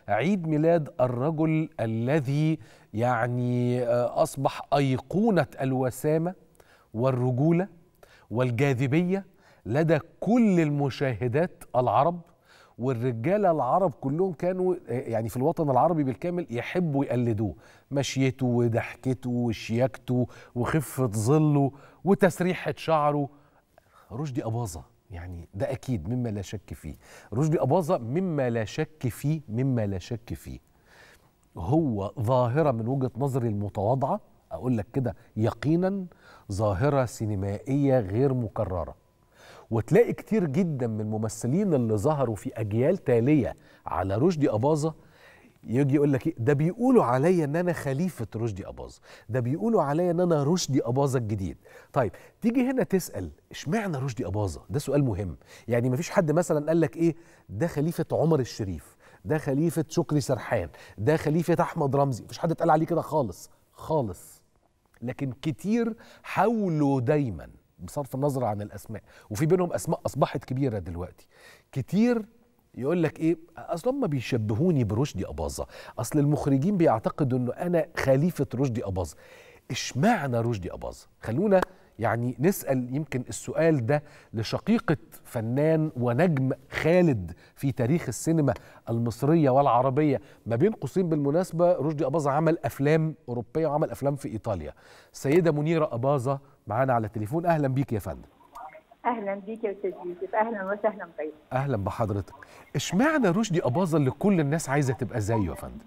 عيد ميلاد الرجل الذي يعني آه، اصبح ايقونه الوسامه والرجوله والجاذبيه لدى كل المشاهدات العرب والرجاله العرب كلهم كانوا آه، يعني في الوطن العربي بالكامل يحبوا يقلدوه مشيته وضحكته وشياكته وخفه ظله وتسريحه شعره رشدي أباظة يعني ده أكيد مما لا شك فيه رشدي أباظة مما لا شك فيه مما لا شك فيه هو ظاهرة من وجهة نظري المتواضعة أقول لك كده يقينا ظاهرة سينمائية غير مكررة وتلاقي كتير جدا من الممثلين اللي ظهروا في أجيال تالية على رشدي أباظة يجي يقول لك إيه ده بيقولوا عليا ان انا خليفه رشدي اباظه ده بيقولوا عليا ان انا رشدي اباظه الجديد طيب تيجي هنا تسال اشمعنى رشدي اباظه ده سؤال مهم يعني مفيش حد مثلا قال لك ايه ده خليفه عمر الشريف ده خليفه شكري سرحان ده خليفه احمد رمزي مفيش حد اتقال عليه كده خالص خالص لكن كتير حاولوا دايما بصرف النظر عن الاسماء وفي بينهم اسماء اصبحت كبيره دلوقتي كتير يقول لك ايه اصل هم بيشبهوني برشدي اباظه اصل المخرجين بيعتقدوا انه انا خليفه رشدي اباظه اشمعنى رشدي اباظه خلونا يعني نسال يمكن السؤال ده لشقيقه فنان ونجم خالد في تاريخ السينما المصريه والعربيه ما بين قوسين بالمناسبه رشدي اباظه عمل افلام اوروبيه وعمل افلام في ايطاليا السيده منيره اباظه معانا على التليفون اهلا بيك يا فندم اهلا بيك يا استاذ يوسف اهلا وسهلا بيك اهلا بحضرتك اشمعنى رشدي اباظه اللي كل الناس عايزه تبقى زيه يا فندم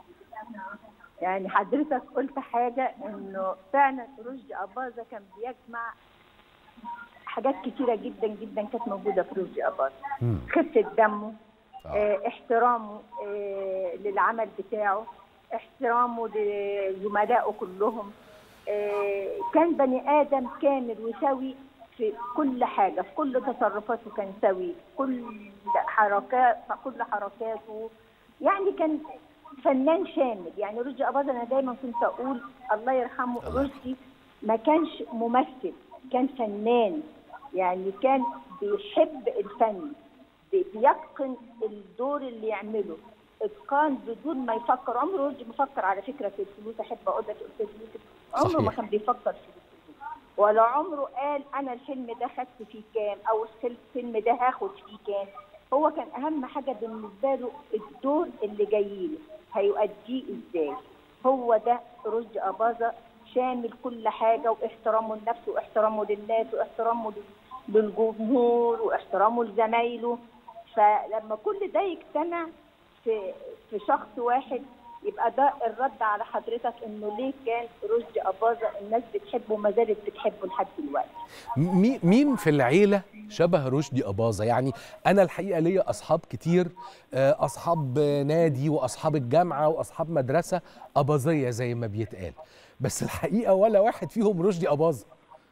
يعني حضرتك قلت حاجه انه فعلا رشدي اباظه كان بيجمع حاجات كتيره جدا جدا كانت موجوده في رشدي اباظه مم. خفه دمه آه. آه، احترامه آه، للعمل بتاعه احترامه لزملائه كلهم آه، كان بني ادم كامل وسوي في كل حاجه في كل تصرفاته كان سوي كل حركات كل حركاته يعني كان فنان شامل يعني رشدي اباظه انا دايما كنت اقول الله يرحمه الله رشدي ما كانش ممثل كان فنان يعني كان بيحب الفن بي- بيتقن الدور اللي يعمله اتقان بدون ما يفكر عمره رشدي مفكر على فكره في الفلوس احب اقول لك يا استاذ يوسف عمره ما صحيح. كان بيفكر في الفلوس ولا عمره قال انا الفيلم ده خدت فيه كام او الفيلم- الفيلم ده هاخد فيه كام هو كان اهم حاجه بالنسبه له الدور اللي جاي له هيؤديه ازاي هو ده رشدي اباظه شامل كل حاجه واحترامه لنفسه واحترامه للناس واحترامه لل- للجمهور واحترامه لزمايله فلما كل ده يجتمع في في شخص واحد يبقى ده الرد على حضرتك انه ليه كان رشدي اباظه الناس بتحبه وما زالت بتحبه لحد دلوقتي مي- مين في العيلة شبه رشدي أباظة يعني أنا الحقيقة ليا أصحاب كتير آه، أصحاب نادي وأصحاب الجامعة وأصحاب مدرسة أباظية زي ما بيتقال بس الحقيقة ولا واحد فيهم رشدي أباظة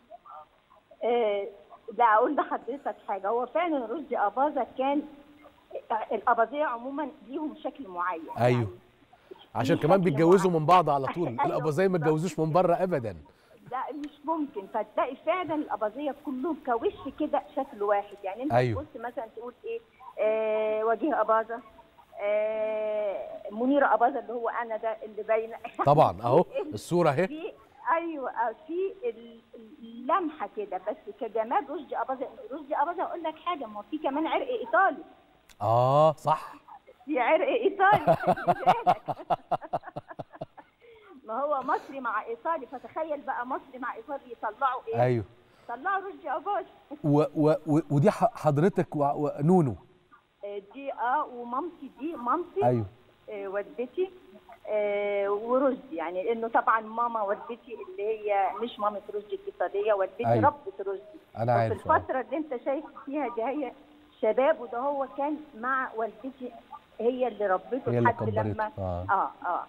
آه، لا اقول لحضرتك حاجه هو فعلا رشدي اباظه كان الاباظيه عموما ليهم شكل معين أيوه عشان في كمان شكل بيتجوزوا معين. من بعض على طول أيوه الأباظية ما بالظبط. اتجوزوش من بره أبدا لا مش ممكن فتلاقي فعلا الاباظيه كلهم كوش كده شكل واحد يعني انت أيوه. تبص مثلا تقول ايه آه وجيه اباظه آه منيره اباظه اللي هو انا ده اللي باينه طبعا أهو الصورة أهي في ايوه آه، في ال- اللمحه كده بس كجمال رشدي اباظه رشدي اباظه اقول لك حاجه ما هو في كمان عرق ايطالي آه صح في عرق ايطالي خلي بالك. ما هو مصري مع ايطالي فتخيل بقى مصري مع ايطالي يطلعوا ايه؟ أيوه طلعوا رشدي اباظه و و و ودي ح- حضرتك و- ونونو آه، دي اه ومامتي دي مامتي أيوه آه والدتي آه ورشدي يعني لانه طبعا ماما والدتي اللي هي مش مامة رشدي الايطاليه والدتي أيوة. ربة رشدي أنا وفي عارف آه. الفتره اللي انت شايف فيها دي هي شباب وده هو كان مع والدتي هي اللي ربته هي اللي لحد كبرته. لما آه. اه اه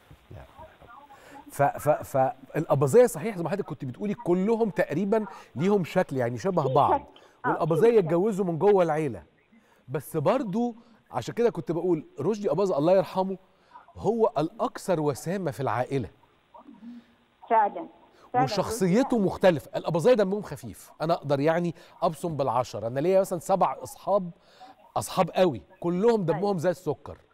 ف ف فالاباظيه صحيح زي ما حضرتك كنت بتقولي كلهم تقريبا ليهم شكل يعني شبه بعض شكل. آه، والاباظيه في شكل. اتجوزوا من جوه العيله بس برضو عشان كده كنت بقول رشدي اباظه الله يرحمه هو الاكثر وسامه في العائله فعلا فعلا وشخصيته مختلفه الاباظيه دمهم خفيف انا اقدر يعني ابصم بالعشر انا ليا مثلا سبع اصحاب اصحاب قوي كلهم دمهم زي السكر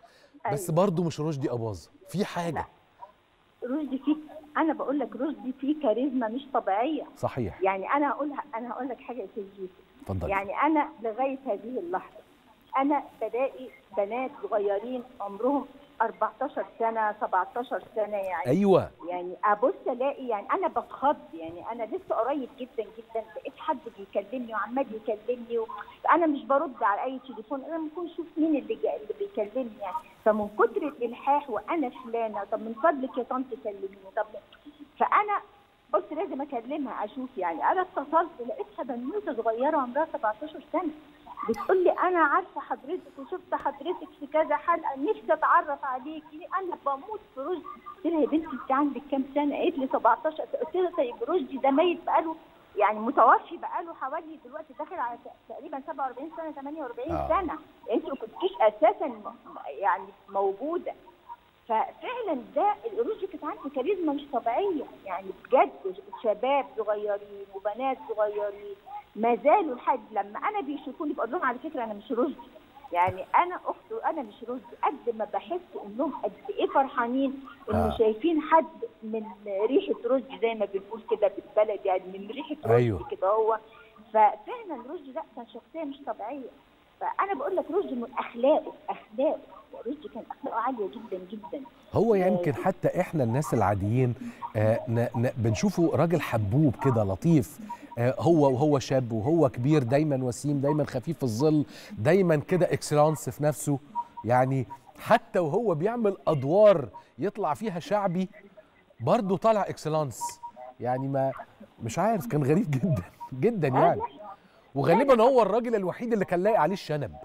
بس أيوة. برضه مش رشدي اباظه في حاجه رشدي فيه انا بقول لك رشدي فيه كاريزما مش طبيعيه صحيح يعني انا هقول انا هقول لك حاجه يا سيد يوسف اتفضلي يعني انا لغايه هذه اللحظه انا بلاقي بنات صغيرين عمرهم 14 سنه 17 سنه يعني ايوه يعني ابص الاقي يعني انا بتخض يعني انا لسه قريب جدا جدا لقيت حد بيكلمني وعمال يكلمني و... انا مش برد على اي تليفون انا ممكن اشوف مين اللي جا... اللي بيكلمني يعني فمن كتر الالحاح وانا فلانه طب من فضلك يا طنط كلميني طب فانا قلت لازم اكلمها اشوف يعني انا اتصلت لقيتها بنوته صغيره عمرها 17 سنه بتقول لي انا عارفه حضرتك وشفت حضرتك في كذا حلقه نفسي اتعرف عليكي انا بموت في رشدي قلت لها يا بنتي انت عندك كام سنه قالت لي 17 قلت لها طيب رشدي ده ميت بقاله يعني متوفي بقاله حوالي دلوقتي داخل على تقريبا 47 سنه 48 آه. سنه انت ما كنتيش اساسا م- يعني موجوده ففعلا ده الرشدي كانت عنده كاريزما مش طبيعيه يعني بجد شباب صغيرين وبنات صغيرين ما زالوا لحد لما انا بيشوفوني بقول لهم على فكره انا مش رشدي يعني انا اخت وانا مش رشدي قد ما بحس انهم قد ايه فرحانين ان آه. شايفين حد من ريحه رشدي زي ما بنقول كده بالبلد يعني من ريحه رشدي أيوه. كده هو ففعلا رشدي لا كان شخصيه مش طبيعيه فانا بقول لك رشدي من اخلاقه اخلاقه رشدي كان اخلاقه عاليه جدا جدا هو يمكن حتى احنا الناس العاديين آه ن ن بنشوفه راجل حبوب كده لطيف آه هو وهو شاب وهو كبير دايما وسيم دايما خفيف الظل دايما كده اكسلانس في نفسه يعني حتى وهو بيعمل ادوار يطلع فيها شعبي برضه طالع اكسلانس يعني ما مش عارف كان غريب جدا جدا يعني وغالبا هو الراجل الوحيد اللي كان لاقي عليه الشنب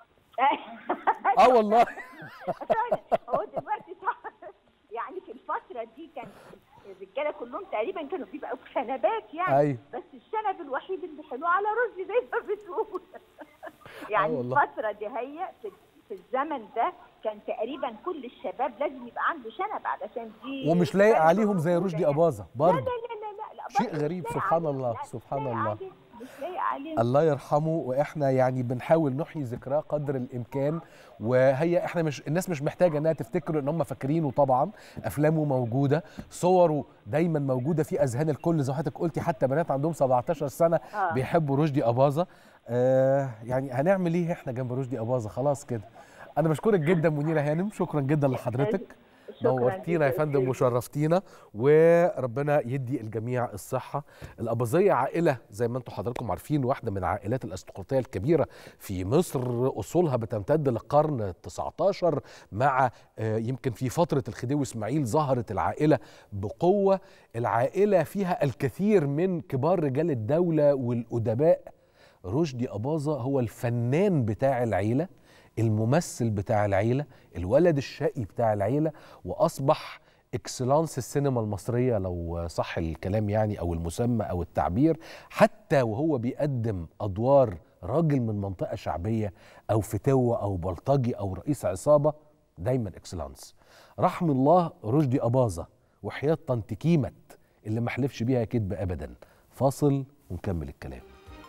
اه والله هو دلوقتي صح يعني في الفترة دي كان الرجالة كلهم تقريبا كانوا بيبقوا بشنبات يعني ايوه بس الشنب الوحيد اللي حلو على رشدي زي ما بتقول يعني والله. الفترة دي هي في, في الزمن ده كان تقريبا كل الشباب لازم يبقى عنده شنب علشان دي ومش لايق كانت عليهم زي موجودة رشدي يعني. اباظه لا برضه لا لا لا لا, لا شيء برضه مش غريب، لايق سبحان عليهم. الله، لا، مش سبحان لايق الله. عليهم، مش لايق عليهم الله يرحمه واحنا يعني بنحاول نحيي ذكراه قدر الامكان وهي احنا مش الناس مش محتاجه انها تفتكر ان هم فاكرينه طبعا افلامه موجوده صوره دايما موجوده في اذهان الكل زي ما حضرتك قلتي حتى بنات عندهم 17 سنه آه. بيحبوا رشدي اباظه آه يعني هنعمل ايه احنا جنب رشدي اباظه خلاص كده انا بشكرك جدا منيره هانم شكرا جدا لحضرتك شكراً نورتينا يا جداً فندم جداً. وشرفتينا وربنا يدي الجميع الصحة الأباظية عائلة زي ما انتم حضراتكم عارفين واحدة من عائلات الأرستقراطية الكبيرة في مصر أصولها بتمتد للقرن التسعة عشر مع آه، يمكن في فترة الخديوي إسماعيل ظهرت العائلة بقوة العائلة فيها الكثير من كبار رجال الدولة والأدباء رشدي أباظة هو الفنان بتاع العيلة الممثل بتاع العيلة الولد الشقي بتاع العيلة وأصبح اكسلانس السينما المصرية لو صح الكلام يعني أو المسمى أو التعبير حتى وهو بيقدم أدوار راجل من منطقة شعبية أو فتوة أو بلطجي أو رئيس عصابة دايما اكسلانس رحم الله رشدي أباظة وحياة طنط كيمت اللي ما حلفش بيها كذب أبدا فاصل ونكمل الكلام